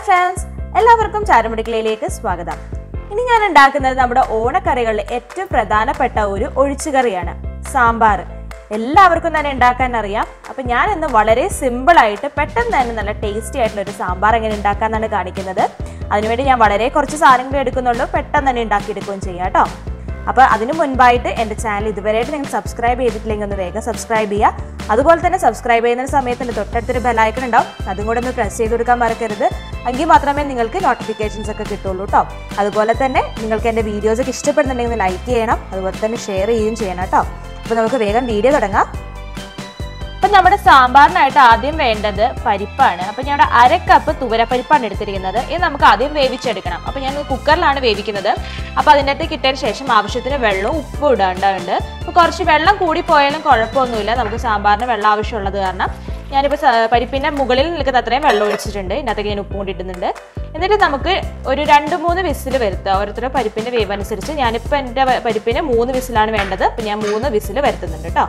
friends എല്ലാവർക്കും ചാരുമുടിക്കളയിലേക്ക് സ്വാഗതം ഇനി ഞാൻ ഉണ്ടാക്കുന്നത് നമ്മുടെ ഓണക്കറികളിൽ ഏറ്റവും പ്രധാനപ്പെട്ട ഒരു ഒഴിച്ചുകറിയാണ് സാമ്പാർ എല്ലാവർക്കും തന്നെ ഉണ്ടാക്കാൻ അറിയാം അപ്പൊ ഞാൻ ഇന്ന് വളരെ സിമ്പിൾ ആയിട്ട് പെട്ടെന്ന് തന്നെ നല്ല ടേസ്റ്റി ആയിട്ടുള്ള ഒരു സാമ്പാർ എങ്ങനെ ഉണ്ടാക്കാന്നാണ് കാണിക്കുന്നത് അതിനുവേണ്ടി ഞാൻ വളരെ കുറച്ച് സാധനങ്ങൾ എടുക്കുന്നുള്ളൂ പെട്ടെന്ന് തന്നെ ഉണ്ടാക്കിയെടുക്കുകയും ചെയ്യാം കേട്ടോ അപ്പോൾ അതിനു മുൻപായിട്ട് എൻ്റെ ചാനൽ ഇതുവരെയായിട്ട് നിങ്ങൾ സബ്സ്ക്രൈബ് ചെയ്തിട്ടില്ലെങ്കിൽ ഒന്ന് വേഗം സബ്സ്ക്രൈബ് ചെയ്യുക അതുപോലെ തന്നെ സബ്സ്ക്രൈബ് ചെയ്യുന്ന സമയത്ത് എൻ്റെ തൊട്ടടുത്തൊരു ബെലൈക്കൺ ഉണ്ടാവും അതും കൂടെ ഒന്ന് പ്രസ് ചെയ്ത് കൊടുക്കാൻ മറക്കരുത് എങ്കിൽ മാത്രമേ നിങ്ങൾക്ക് നോട്ടിഫിക്കേഷൻസ് ഒക്കെ കിട്ടുള്ളൂ കേട്ടോ അതുപോലെ തന്നെ നിങ്ങൾക്ക് എൻ്റെ വീഡിയോസ് ഒക്കെ ഇഷ്ടപ്പെടുന്നുണ്ടെങ്കിൽ ലൈക്ക് ചെയ്യണം അതുപോലെ തന്നെ ഷെയർ ചെയ്യുകയും ചെയ്യണം കേട്ടോ അപ്പോൾ നമുക്ക് വേഗം വീഡിയോ തുടങ്ങാം അപ്പൊ നമ്മുടെ സാമ്പാറിനായിട്ട് ആദ്യം വേണ്ടത് പരിപ്പാണ് അപ്പൊ ഞാൻ ഇവിടെ അര കപ്പ് തുവരപ്പരിപ്പാണ് എടുത്തിരിക്കുന്നത് ഇത് നമുക്ക് ആദ്യം വേവിച്ചെടുക്കണം അപ്പൊ ഞാൻ കുക്കറിലാണ് വേവിക്കുന്നത് അപ്പൊ അതിൻ്റെ അകത്ത് കിട്ടിയതിന് ശേഷം ആവശ്യത്തിന് വെള്ളവും ഉപ്പും ഇടാണ്ടാവുണ്ട് അപ്പൊ കുറച്ച് വെള്ളം കൂടി പോയാലും കുഴപ്പമൊന്നുമില്ല നമുക്ക് സാമ്പാറിന് വെള്ളം ആവശ്യമുള്ളത് കാരണം ഞാനിപ്പോൾ പരിപ്പിന്റെ മുകളിൽ നിൽക്കുന്ന അത്രയും വെള്ളം ഒഴിച്ചിട്ടുണ്ട് ഇതിനകത്തേക്ക് ഞാൻ ഉപ്പും കൂടി ഇടുന്നുണ്ട് എന്നിട്ട് നമുക്ക് ഒരു രണ്ട് മൂന്ന് വിസിൽ വരുത്തുക ഓരോരുത്തരുടെ പരിപ്പിന്റെ വേവ് അനുസരിച്ച് ഞാനിപ്പോൾ എൻ്റെ പരിപ്പിന് മൂന്ന് വിസിലാണ് വേണ്ടത് അപ്പം ഞാൻ മൂന്ന് വിസിൽ വരുത്തുന്നുണ്ട് കേട്ടോ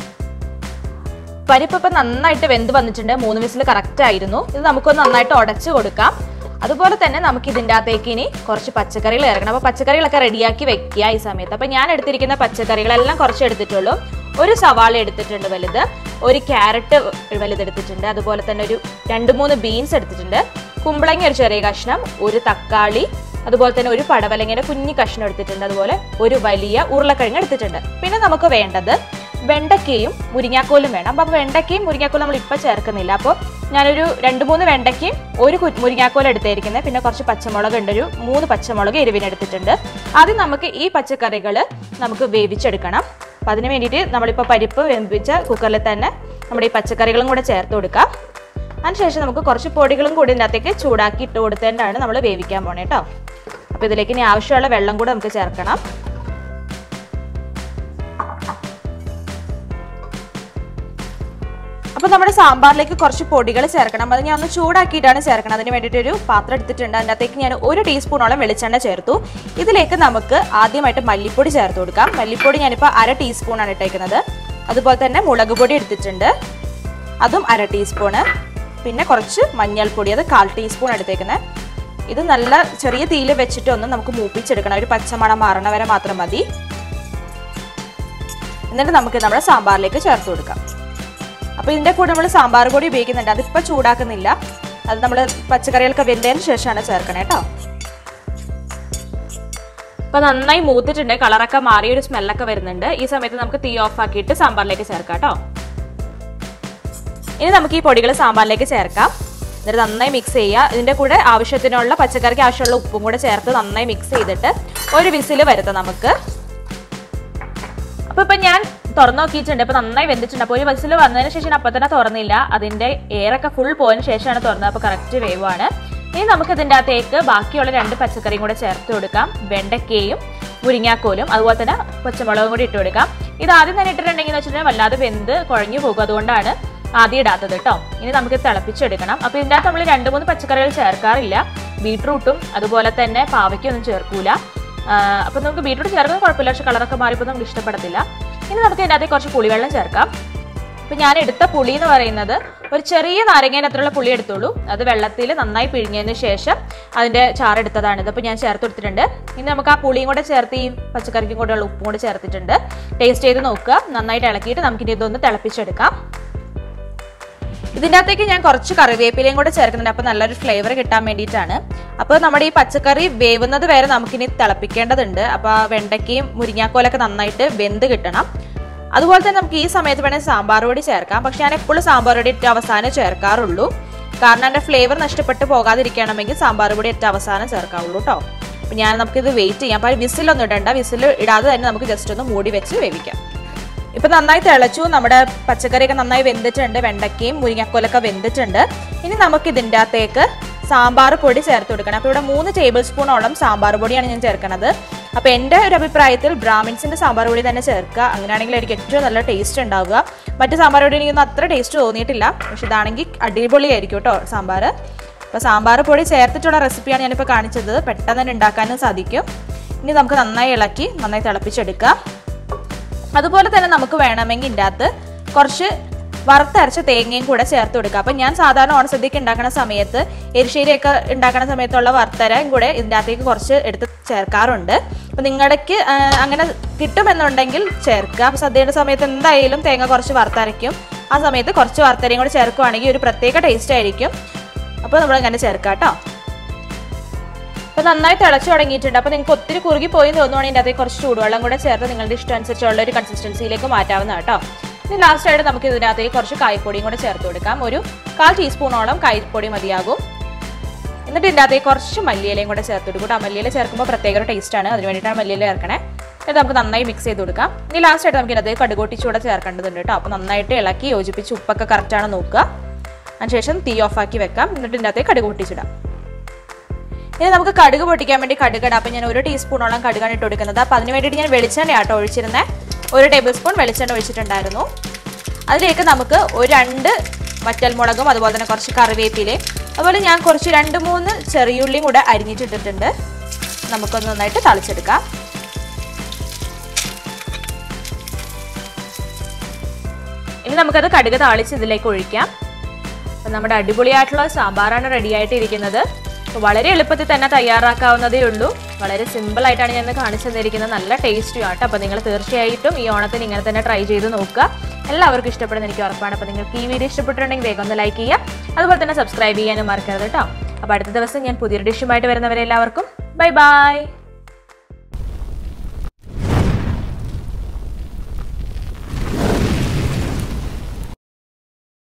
പരിപ്പ് ഇപ്പം നന്നായിട്ട് വെന്ത് വന്നിട്ടുണ്ട് മൂന്ന് വിസിൽ കറക്റ്റ് ആയിരുന്നു ഇത് നമുക്കൊന്ന് നന്നായിട്ട് ഉടച്ചു കൊടുക്കാം അതുപോലെ തന്നെ നമുക്ക് ഇതിൻ്റെ അകത്തേക്ക് ഇനി കുറച്ച് പച്ചക്കറികൾ ഇറക്കണം അപ്പോൾ പച്ചക്കറികളൊക്കെ റെഡിയാക്കി വെക്കുക ഈ സമയത്ത് അപ്പോൾ ഞാൻ എടുത്തിരിക്കുന്ന പച്ചക്കറികളെല്ലാം കുറച്ച് എടുത്തിട്ടുള്ളൂ ഒരു സവാള എടുത്തിട്ടുണ്ട് വലുത് ഒരു ക്യാരറ്റ് വലുതെടുത്തിട്ടുണ്ട് അതുപോലെ തന്നെ ഒരു രണ്ട് മൂന്ന് ബീൻസ് എടുത്തിട്ടുണ്ട് കുമ്പളങ്ങ ഒരു ചെറിയ കഷ്ണം ഒരു തക്കാളി അതുപോലെ തന്നെ ഒരു പടവലങ്ങയുടെ കുഞ്ഞു കഷ്ണം എടുത്തിട്ടുണ്ട് അതുപോലെ ഒരു വലിയ ഉരുളക്കിഴങ്ങ് എടുത്തിട്ടുണ്ട് പിന്നെ നമുക്ക് വേണ്ടത് വെണ്ടയ്ക്കയും മുരിങ്ങാക്കോലും വേണം അപ്പോൾ വെണ്ടയ്ക്കയും മുരിങ്ങാക്കോലും നമ്മൾ ഇപ്പം ചേർക്കുന്നില്ല അപ്പോൾ ഞാനൊരു രണ്ട് മൂന്ന് വെണ്ടയ്ക്കയും ഒരു കു- മുരിങ്ങാക്കോലും എടുത്തിരിക്കുന്നത് പിന്നെ കുറച്ച് പച്ചമുളക് ഉണ്ട് ഒരു മൂന്ന് പച്ചമുളക് എരിവിന് എടുത്തിട്ടുണ്ട് ആദ്യം നമുക്ക് ഈ പച്ചക്കറികൾ നമുക്ക് വേവിച്ചെടുക്കണം അപ്പം അതിന് വേണ്ടിയിട്ട് നമ്മളിപ്പോൾ പരിപ്പ് വേവിച്ച കുക്കറിൽ തന്നെ നമ്മുടെ ഈ പച്ചക്കറികളും കൂടെ ചേർത്ത് കൊടുക്കാം അതിനുശേഷം നമുക്ക് കുറച്ച് പൊടികളും കൂടി ഇതിനകത്തേക്ക് ചൂടാക്കി ഇട്ട് കൊടുത്തേണ്ടാണ് നമ്മൾ വേവിക്കാൻ പോണേ കേട്ടോ അപ്പോൾ ഇതിലേക്ക് ഇനി ആവശ്യമുള്ള വെള്ളം കൂടെ നമുക്ക് ചേർക്കണം അപ്പോൾ നമ്മുടെ സാമ്പാറിലേക്ക് കുറച്ച് പൊടികൾ ചേർക്കണം അത് ഞാൻ ഒന്ന് ചൂടാക്കിയിട്ടാണ് ചേർക്കണം അതിന് വേണ്ടിയിട്ട് ഒരു പാത്രം എടുത്തിട്ടുണ്ട് അതിനകത്തേക്ക് ഞാൻ ഒരു ടീസ്പൂണോളം വെളിച്ചെണ്ണ ചേർത്തു ഇതിലേക്ക് നമുക്ക് ആദ്യമായിട്ട് മല്ലിപ്പൊടി ചേർത്ത് കൊടുക്കാം മല്ലിപ്പൊടി ഞാനിപ്പോൾ അര ടീസ്പൂണാണ് ഇട്ടേക്കുന്നത് അതുപോലെ തന്നെ മുളക് പൊടി എടുത്തിട്ടുണ്ട് അതും അര ടീസ്പൂണ് പിന്നെ കുറച്ച് മഞ്ഞൾപ്പൊടി അത് കാൽ ടീസ്പൂൺ എടുത്തേക്കുന്നത് ഇത് നല്ല ചെറിയ തീയിൽ വെച്ചിട്ട് ഒന്ന് നമുക്ക് മൂപ്പിച്ചെടുക്കണം ഒരു പച്ചമണം മാറണ വരെ മാത്രം മതി എന്നിട്ട് നമുക്ക് നമ്മുടെ സാമ്പാറിലേക്ക് ചേർത്ത് കൊടുക്കാം അപ്പോൾ ഇതിൻ്റെ കൂടെ നമ്മൾ സാമ്പാർ പൊടി ഉപയോഗിക്കുന്നുണ്ട് അതിപ്പോൾ ചൂടാക്കുന്നില്ല അത് നമ്മൾ പച്ചക്കറികളൊക്കെ വെന്തതിന് ശേഷമാണ് ചേർക്കണേ കേട്ടോ അപ്പൊ നന്നായി മൂത്തിട്ടുണ്ട് കളറൊക്കെ മാറി ഒരു സ്മെല്ലൊക്കെ വരുന്നുണ്ട് ഈ സമയത്ത് നമുക്ക് തീ ഓഫ് ആക്കിയിട്ട് സാമ്പാറിലേക്ക് ചേർക്കാം കേട്ടോ ഇനി നമുക്ക് ഈ പൊടികൾ സാമ്പാറിലേക്ക് ചേർക്കാം എന്നിട്ട് നന്നായി മിക്സ് ചെയ്യുക ഇതിന്റെ കൂടെ ആവശ്യത്തിനുള്ള പച്ചക്കറിക്ക് ആവശ്യമുള്ള ഉപ്പും കൂടെ ചേർത്ത് നന്നായി മിക്സ് ചെയ്തിട്ട് ഒരു വിസിൽ വരുത്താം നമുക്ക് അപ്പൊ ഇപ്പൊ ഞാൻ തുറന്നു നോക്കിയിട്ടുണ്ട് അപ്പൊ നന്നായി വെന്തിട്ടുണ്ട് അപ്പൊ ഒരു വിസിൽ വന്നതിന് ശേഷം അപ്പൊ തന്നെ തുറന്നില്ല അതിന്റെ എയറൊക്കെ ഫുൾ പോയതിനു ശേഷമാണ് തുറന്നത് അപ്പൊ കറക്റ്റ് വേവാണ് ഇനി നമുക്ക് ഇതിന്റെ അകത്തേക്ക് ബാക്കിയുള്ള രണ്ട് പച്ചക്കറിയും കൂടെ ചേർത്ത് കൊടുക്കാം വെണ്ടയ്ക്കയും മുരിങ്ങാക്കോലും അതുപോലെ തന്നെ പച്ചമുളകും കൂടി ഇട്ട് കൊടുക്കാം ഇത് ആദ്യം തന്നെ ഇട്ടിട്ടുണ്ടെങ്കിൽ വെച്ചിട്ടുണ്ടെങ്കിൽ വല്ലാതെ വെന്ത് കുഴഞ്ഞു പോകും അതുകൊണ്ടാണ് ആദ്യം ഇടാത്തത് കേട്ടോ ഇനി നമുക്ക് തിളപ്പിച്ചെടുക്കണം അപ്പൊ ഇതിൻ്റെ അകത്ത് നമ്മൾ രണ്ട് മൂന്ന് പച്ചക്കറികൾ ചേർക്കാറില്ല ബീട്രൂട്ടും അതുപോലെ തന്നെ പാവയ്ക്കൊന്നും ചേർക്കൂല ആഹ് അപ്പൊ നമുക്ക് ബീട്രൂട്ട് ചേർക്കുന്നത് കുഴപ്പമില്ല പക്ഷെ കളറൊക്കെ മാറിയപ്പോൾ നമുക്ക് ഇഷ്ടപ്പെടത്തില്ല ഇനി നമുക്ക് ഇതിനകത്ത് കുറച്ച് പുളിവെള്ളം ചേർക്കാം അപ്പൊ ഞാൻ എടുത്ത പുളി എന്ന് പറയുന്നത് ഒരു ചെറിയ നാരങ്ങേൻ്റെ അത്രയുള്ള പുളി എടുത്തോളൂ അത് വെള്ളത്തിൽ നന്നായി പിഴിഞ്ഞതിന് ശേഷം അതിന്റെ ചാറെടുത്തതാണിത് അപ്പോൾ ഞാൻ ചേർത്ത് കൊടുത്തിട്ടുണ്ട് ഇനി നമുക്ക് ആ പുളിയും കൂടെ ചേർത്ത് ഈ പച്ചക്കറിക്കും കൂടെയുള്ള ഉപ്പും കൂടെ ചേർത്തിട്ടുണ്ട് ടേസ്റ്റ് ചെയ്ത് നോക്കുക നന്നായിട്ട് ഇളക്കിയിട്ട് നമുക്കിനി ഇതൊന്ന് തിളപ്പിച്ചെടുക്കാം ഇതിൻ്റെ അകത്തേക്ക് ഞാൻ കുറച്ച് കറിവേപ്പിലയും കൂടെ ചേർക്കുന്നുണ്ട് അപ്പോൾ നല്ലൊരു ഫ്ലേവർ കിട്ടാൻ വേണ്ടിയിട്ടാണ് അപ്പോൾ നമ്മുടെ ഈ പച്ചക്കറി വേവുന്നത് വരെ നമുക്കിനി തിളപ്പിക്കേണ്ടതുണ്ട് അപ്പോൾ ആ വെണ്ടയ്ക്കയും മുരിങ്ങാക്കോലൊക്കെ നന്നായിട്ട് വെന്ത് കിട്ടണം അതുപോലെ തന്നെ നമുക്ക് ഈ സമയത്ത് വേണമെങ്കിൽ സാമ്പാർ പൊടി ചേർക്കാം പക്ഷെ ഞാൻ എപ്പോഴും സാമ്പാർ പൊടി ഏറ്റവും അവസാനം ചേർക്കാറുള്ളൂ കാരണം എൻ്റെ ഫ്ലേവർ നഷ്ടപ്പെട്ട് പോകാതിരിക്കണമെങ്കിൽ സാമ്പാർ പൊടി ഏറ്റവും അവസാനം ചേർക്കാവുള്ളൂ കേട്ടോ അപ്പോൾ ഞാൻ നമുക്കിത് വെയിറ്റ് ചെയ്യാം അപ്പോൾ വിസിലൊന്നും ഇടണ്ട വിസിൽ ഇടാതെ തന്നെ നമുക്ക് ജസ്റ്റ് ഒന്ന് മൂടി വെച്ച് വേവിക്കാം ഇപ്പൊ നന്നായി തിളച്ചു നമ്മുടെ പച്ചക്കറിയൊക്കെ നന്നായി വെന്തിട്ടുണ്ട് വെണ്ടയ്ക്കയും മുരിങ്ങക്കോലൊക്കെ വെന്തിട്ടുണ്ട് ഇനി നമുക്ക് ഇതിൻ്റെ അകത്തേക്ക് സാമ്പാർ പൊടി ചേർത്ത് കൊടുക്കണം അപ്പോൾ ഇവിടെ മൂന്ന് ടേബിൾ സ്പൂണോളം സാമ്പാർ പൊടിയാണ് ഞാൻ ചേർക്കുന്നത് അപ്പോൾ എൻ്റെ ഒരു അഭിപ്രായത്തിൽ ബ്രാഹ്മിൻസിൻ്റെ സാമ്പാർ പൊടി തന്നെ ചേർക്കുക അങ്ങനെയാണെങ്കിൽ എനിക്ക് ഏറ്റവും നല്ല ടേസ്റ്റ് ഉണ്ടാവുക മറ്റു സാമ്പാർ പൊടി എനിക്കൊന്നും അത്ര ടേസ്റ്റ് തോന്നിയിട്ടില്ല പക്ഷെ ഇതാണെങ്കിൽ അടിപൊളിയായിരിക്കും കേട്ടോ സാമ്പാർ അപ്പോൾ സാമ്പാർ പൊടി ചേർത്തിട്ടുള്ള റെസിപ്പിയാണ് ഞാനിപ്പോൾ കാണിച്ചത് പെട്ടെന്ന് തന്നെ ഉണ്ടാക്കാനും സാധിക്കും ഇനി നമുക്ക് നന്നായി ഇളക്കി നന്നായി തിളപ്പിച്ചെടുക്കാം അതുപോലെ തന്നെ നമുക്ക് വേണമെങ്കിൽ ഇതിൻ്റെ അകത്ത് കുറച്ച് വറുത്തരച്ച തേങ്ങയും കൂടെ ചേർത്ത് കൊടുക്കുക അപ്പം ഞാൻ സാധാരണ ഓണസദ്യക്ക് ഉണ്ടാക്കുന്ന സമയത്ത് എരിശ്ശേരിയൊക്കെ ഉണ്ടാക്കുന്ന സമയത്തുള്ള വറുത്തരയും കൂടെ ഇതിൻ്റെ അകത്തേക്ക് കുറച്ച് എടുത്ത് ചേർക്കാറുണ്ട് അപ്പം നിങ്ങളുടെക്ക് അങ്ങനെ കിട്ടുമെന്നുണ്ടെങ്കിൽ ചേർക്കുക അപ്പം സദ്യയുടെ സമയത്ത് എന്തായാലും തേങ്ങ കുറച്ച് വറുത്തരയ്ക്കും ആ സമയത്ത് കുറച്ച് വറുത്തരയും കൂടെ ചേർക്കുവാണെങ്കിൽ ഒരു പ്രത്യേക ടേസ്റ്റ് ആയിരിക്കും അപ്പോൾ നമ്മൾ അങ്ങനെ ചേർക്കാം കേട്ടോ അപ്പോൾ നന്നായി തിളച്ച് തുടങ്ങിയിട്ടുണ്ട് അപ്പോൾ നിങ്ങൾക്ക് ഒത്തിരി കുറുകി പോയി തോന്നുവാണെങ്കിൽ അതിൽ കുറച്ച് ചൂടുവെള്ളം കൂടെ ചേർത്ത് നിങ്ങളുടെ ഇഷ്ടം അനുസരിച്ചുള്ള ഒരു കൺസിസ്റ്റൻസിയിലേക്ക് മാറ്റാവുന്ന കേട്ടോ ഇനി ലാസ്റ്റ് ആയിട്ട് നമുക്ക് ഇതിനകത്തേക്ക് കുറച്ച് കായ്പ്പൊടിയും കൂടെ ചേർത്ത് കൊടുക്കാം ഒരു കാൽ ടീസ്പൂണോളം കായ്പ്പൊടി മതിയാകും എന്നിട്ട് ഇതിൻ്റെ അകത്തേക്ക് കുറച്ച് മല്ലിയിലയും കൂടെ ചേർത്ത് കൊടുക്കും ആ മല്ലിയില ചേർക്കുമ്പോൾ പ്രത്യേക ഒരു ടേസ്റ്റാണ് അതിന് വേണ്ടിയിട്ടാണ് മല്ലിയില ചേർക്കണേ എന്നിട്ട് നമുക്ക് നന്നായി മിക്സ് ചെയ്ത് കൊടുക്കാം ഇനി ലാസ്റ്റ് ആയിട്ട് നമുക്ക് ഇതിനകത്തേക്ക് കടുകൊട്ടിച്ച് കൂടെ ചേർക്കേണ്ടതുണ്ട് കേട്ടോ അപ്പോൾ നന്നായിട്ട് ഇളക്കി യോജിപ്പിച്ച് ഉപ്പൊക്കെ കറക്റ്റാണ് നോക്കുക അതിനുശേഷം തീ ഓഫാക്കി വെക്കാം എന്നിട്ട് ഇതിൻ്റെ അകത്തേക്ക് കടുക് പൊട്ടിച്ചിടാം ഇനി നമുക്ക് കടുക് പൊട്ടിക്കാൻ വേണ്ടി കടുകട അപ്പം ഞാൻ ഒരു ടീസ്പൂണോളം കടുകാണ് ഇട്ട് കൊടുക്കുന്നത് അപ്പം അതിന് വേണ്ടിയിട്ട് ഞാൻ വെളിച്ചെണ്ണ ആട്ടോ ഒഴിച്ചിരുന്നത് ഒരു ടേബിൾ സ്പൂൺ വെളിച്ചെണ്ണ ഒഴിച്ചിട്ടുണ്ടായിരുന്നു അതിലേക്ക് നമുക്ക് ഒരു രണ്ട് വറ്റൽമുളകും അതുപോലെ തന്നെ കുറച്ച് കറിവേപ്പിലയും അതുപോലെ ഞാൻ കുറച്ച് രണ്ട് മൂന്ന് ചെറിയുള്ളിയും കൂടെ അരിഞ്ഞിട്ടിട്ടിട്ടുണ്ട് നമുക്കൊന്ന് നന്നായിട്ട് തളിച്ചെടുക്കാം ഇനി നമുക്കത് കടുക് താളിച്ച് ഇതിലേക്ക് ഒഴിക്കാം അപ്പം നമ്മുടെ അടിപൊളിയായിട്ടുള്ള സാമ്പാറാണ് റെഡി ആയിട്ട് ഇരിക്കുന്നത് അപ്പോൾ വളരെ എളുപ്പത്തിൽ തന്നെ തയ്യാറാക്കാവുന്നതേ ഉള്ളൂ വളരെ സിമ്പിൾ ആയിട്ടാണ് ഞാൻ ഇന്ന് കാണിച്ചു തന്നിരിക്കുന്നത് നല്ല ടേസ്റ്റിയും ആട്ടോ അപ്പോൾ നിങ്ങൾ തീർച്ചയായിട്ടും ഈ ഓണത്തിന് ഇങ്ങനെ തന്നെ ട്രൈ ചെയ്ത് നോക്കുക എല്ലാവർക്കും ഇഷ്ടപ്പെടുന്ന എനിക്ക് ഉറപ്പാണ് അപ്പോൾ നിങ്ങൾക്ക് ഈ വീഡിയോ ഇഷ്ടപ്പെട്ടിട്ടുണ്ടെങ്കിൽ വേഗം ഒന്ന് ലൈക്ക് ചെയ്യുക അതുപോലെ തന്നെ സബ്സ്ക്രൈബ് ചെയ്യാനും മറക്കരുത് കേട്ടോ അപ്പോൾ അടുത്ത ദിവസം ഞാൻ പുതിയൊരു ഡിഷുമായിട്ട് വരുന്നവരെ എല്ലാവർക്കും ബൈ ബൈ